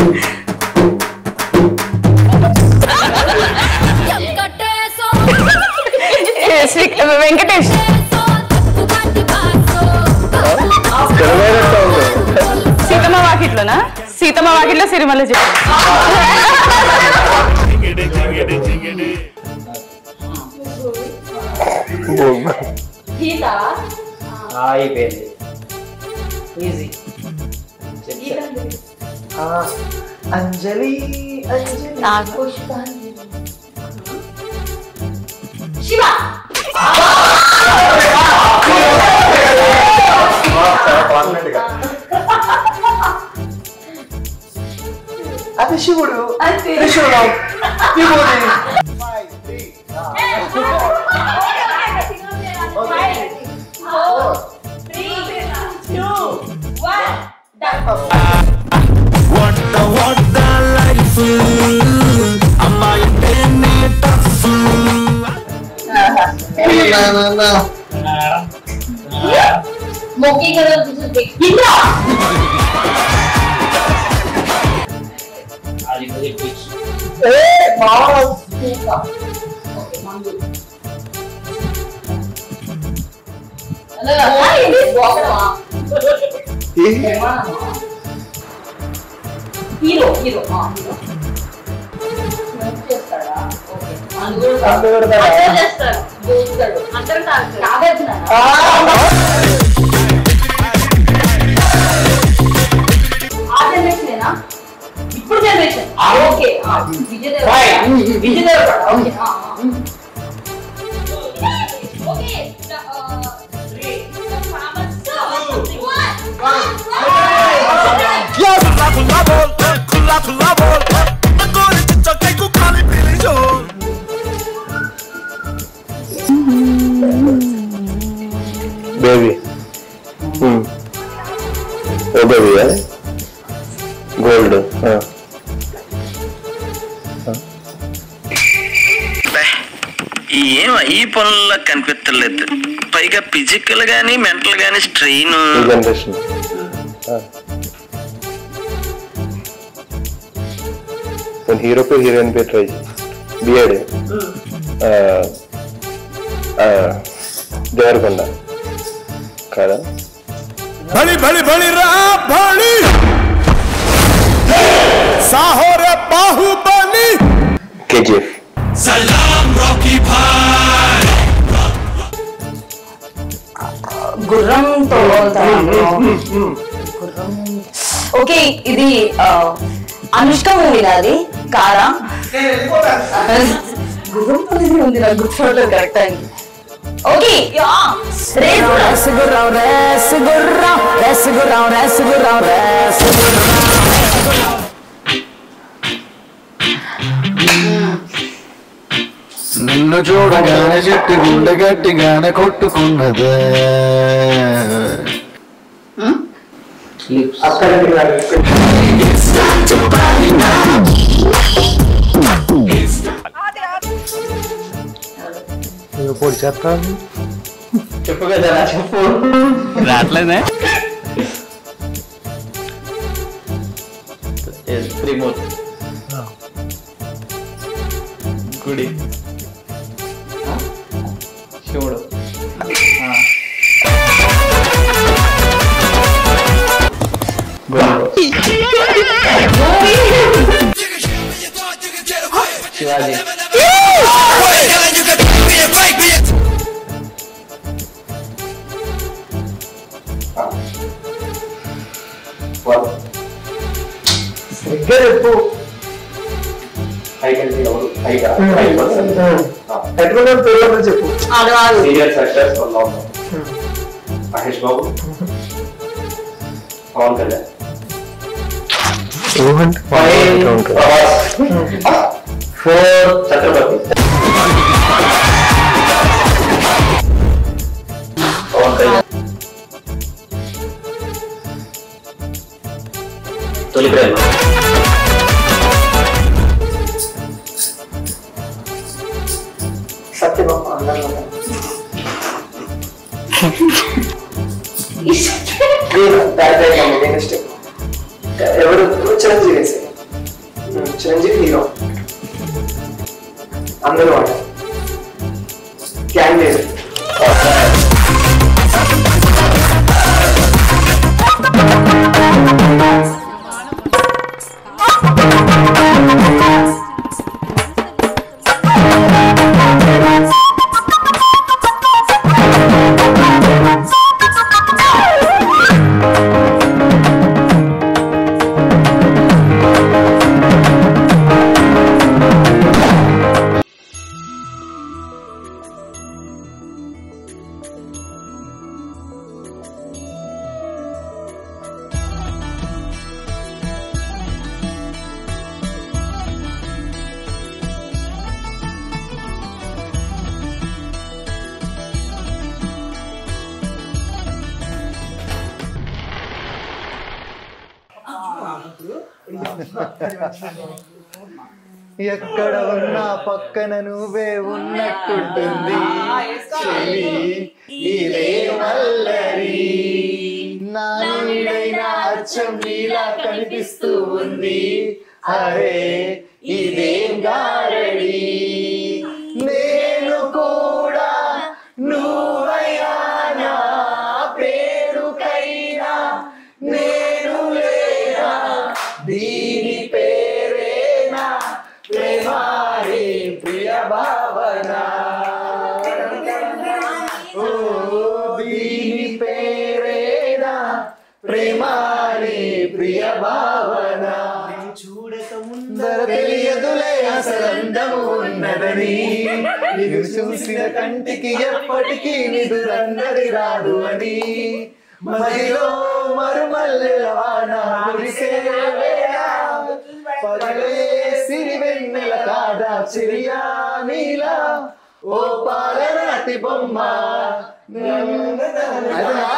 ఏ, శ్రీ- వెంకటేష్ తెలివైనట్టు ఉంది సీతమ్మ వాకిట్లోనా సీతమ్మ వాకిట్లో సిరిమల్ల చెప్పు అయిపోయింది ఈజీ అంజలి అంజలి నాకు అది శివుడు త్రిశూలం విభూతి అది కొద్దిగా పిచ్ హీరో హీరో హీరో చేస్తాడా ఓకే అందు పెడతాడా? చేస్తాడు చేస్తాడు అందరూ నాగార్జున ఆ జనరేషనేనా ఇప్పుడు generation okay Vijay Devarakonda Vijay Devarakonda okay ఆ, ఆ. Okay baby oh baby gold ఏం ఈ పనుల్లో కనిపించలేదు పైగా ఫిజికల్ గానీ మెంటల్ గానీ స్ట్రెయిన్ ఈ జనరేషన్ నేను హీరో పేరు హీరోయిన్ పేరు ట్రై బిఎడ్ దేవరకొండ కాదా बड़ी बड़ी बड़ी रा बड़ी साहो रे बाहुबली కేజీఎఫ్ सलाम रॉकी भाई గుర్రంతో గుర్రం ఓకే ఇది ఆ, అనుష్క మూవీ అది కారా గుర్రం అనేది ఉంది నాకు గుర్తుపడలేదు కరెక్ట్ టైం ఓకే రసగుర్రం రసగుర్రం రసగుర్రం రసగుర్రం రసగుర్రం నిన్ను చూడగానే చెట్టు గుండె గట్టిగానే కొట్టుకున్నదే పొడి చేస్తాను చెప్పు కదా చెప్పు రావట్లేదే రిమోట్ గుడి శివుడు ఆ. శివాజీ సరిగ్గా చెప్పు ఎటువంటి పేరు చెప్పు సీనియర్ సక్సెస్ ఉన్నాం మహేష్ బాబు పవన్ కళ్యాణ్ ఫోర్ ఛత్రపతి పవన్ కళ్యాణ్ తొలి ప్రేమ సత్యభామ అందంగా ఎవరు చిరంజీవి చిరంజీవి హీరో అందరూ వాడు క్యాండిడేట్ ఎక్కడ ఉన్నా పక్కన నువ్వే ఉన్నట్టుంటుంది చెలి ఇదే మల్లరి నా నీడైనా అచ్చం నీలా కనిపిస్తూ ఉంది అరే ఇదేం గారడి నేను కూడా నువ్వయ్యానా పేరుకైనా నేను లేనా దీని పేరేనా ప్రేమారి ప్రియ భావన ఓ దీని పేరేనా ప్రేమారి ప్రియ భావన చూడక ముందర తెలియదులే అసలందము ఉన్నదని నిన్ను చూసిన కంటికి ఎప్పటికీ నిదురందరి రాదు అని మదిలో మరుమల్లెల వాన కురిసే వేళ పగలే సిరి వెన్నెల కాదా చిరియా నీలా ఓ పాలనాటి బొమ్మ అదేనా?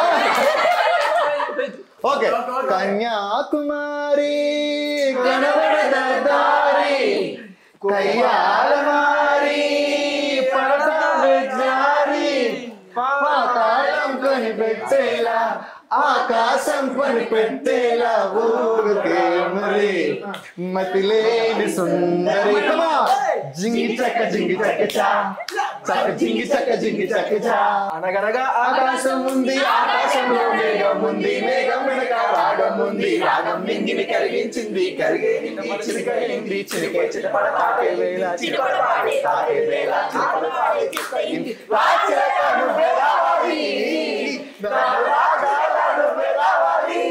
ఓకే కన్యాకుమారి కనబడద దారి కయ్యాలమారి పడతావే జారి పాతాళం కనిపెట్టేలా ఆకాశం కనిపెట్టేలా ఊరికే మరి మతిలేని సుందరి కమా జింగి చక్క జింగి చక్క చా చక్క జింగి చక్క జింగి చక్క చా అనగనగా ఆకాశం ఉంది ఆకాశంలో మేఘం ఉంది మేఘం వెనక రాగం ఉంది రాగం నింగిని కరిగించింది కరిగే నింగి చిరికైంది చిరికే చిటపడ తాకే వేళ చిటపడ పాడే తాకే వేళ చిటపడ పాడే చిట్టయింది రాచరకను బెరావాలి రాగాలను బెరావాలి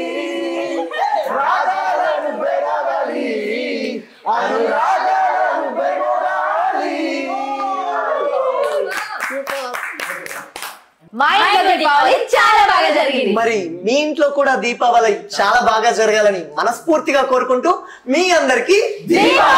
రాగాలను బెరావాలి అనురాగాలను బెరావాలి మా ఇంట్లో దీపావళి చాలా బాగా జరిగింది మరి మీ ఇంట్లో కూడా దీపావళి చాలా బాగా జరగాలని మనస్ఫూర్తిగా కోరుకుంటూ మీ అందరికీ దీపావళి